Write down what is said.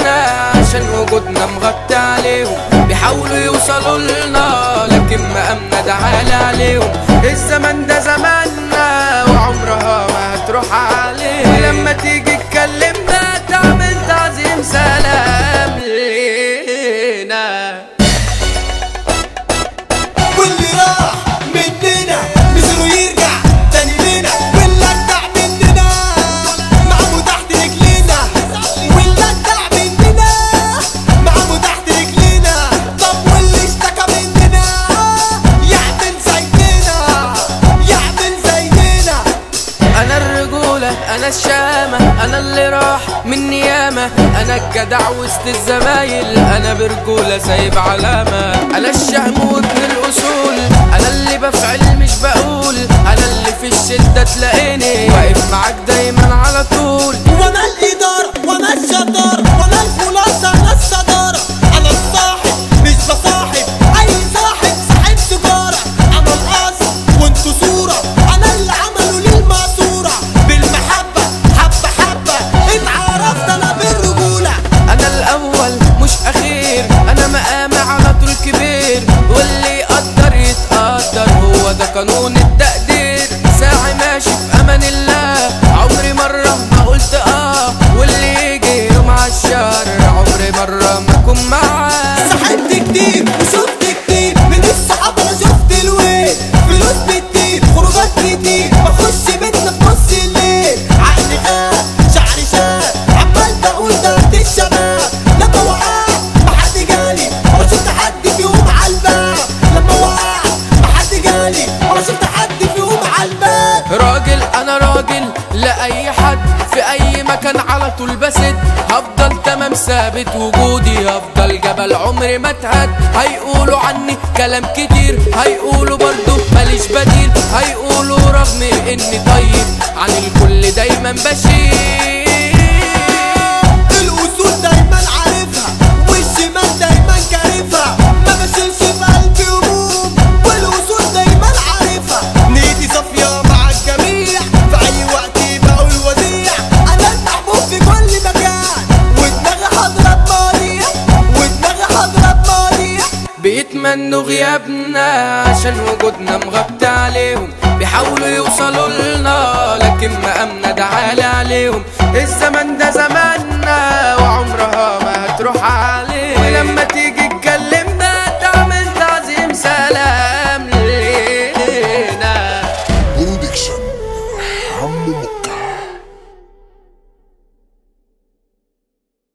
بنا عشان وجودنا مغطي عليهم بيحاولوا يوصلوا لنا لكن مقامنا ده عالي عليهم الزمن ده زماننا وعمرها ما هتروح عليه ولما تيجي تكلمنا تعمل تعظيم سلام لينا واللي راح مننا مصيره يرجع تاني لنا واللي اتبع مننا معمو تحت رجلينا واللي اتبع مننا معمو تحت رجلينا طب واللي اشتكى مننا يعمل زينا يعمل زينا انا الرجولة انا الشامة انا اللي راح من ياما انا الجدع وسط الزمايل انا برجولة سايب علامة انا الشهم وابن الاصول انا اللي بفعل مش بقول انا اللي في الشدة تلاقيني واقف معاك دايما على طول وانا الاداره وانا الشطاره وانا الخلاصه انا الصداره انا الصاحب مش بصاحب اي صاحب صاحب سجاره انا الاصل وانتوا صوره انا اللي عملوا لي الماسوره بالمحبه حبه حبه اتعرفت انا بالرجوله انا الاول مش اخير انا مقامي على طول كبير واللي يقدر يتقدر هو ده قانون التقدير ساعي ماشي في امان الله عمري مرة ما قلت اه واللي يجي يوم عالشر عمري مرة ما اكون معاه سحبت كتير وشفت كتير من الصحاب انا شفت الويل فلوس بتطير خروجات كتير بخش بيتنا في نص الليل عقلي خاب شعري شاب عمال بقول ده وقت الشباب لما وقعت محد جالي ولا شفت حد فيهم على الباب لما وقعت محد جالي ولا شفت حد فيهم على الباب راجل انا راجل لاي حد في اي مكان على طول بسد هفضل تمام ثابت وجودي هفضل جبل عمري ما اتهد هيقولوا عني كلام كتير هيقولوا برضو ماليش بديل هيقولوا رغم اني طيب عن الكل دايما بشيل الاصول دايما عارفها والشمال دايما كارفها ما بشيلش في قلبي هموم والاصول دايما عارفها نيتي صافيه مع الجميع في اي وقت بقول وديع انا المحبوب في كل مكان ودماغي حاضره بمواضيع ودماغي حاضره بمواضيع بيتمنوا غيابنا عشان وجودنا مغطي عليهم بيحاولوا يوصلوا لنا لكن مقامنا ده عالي عليهم الزمن ده زماننا وعمرها ما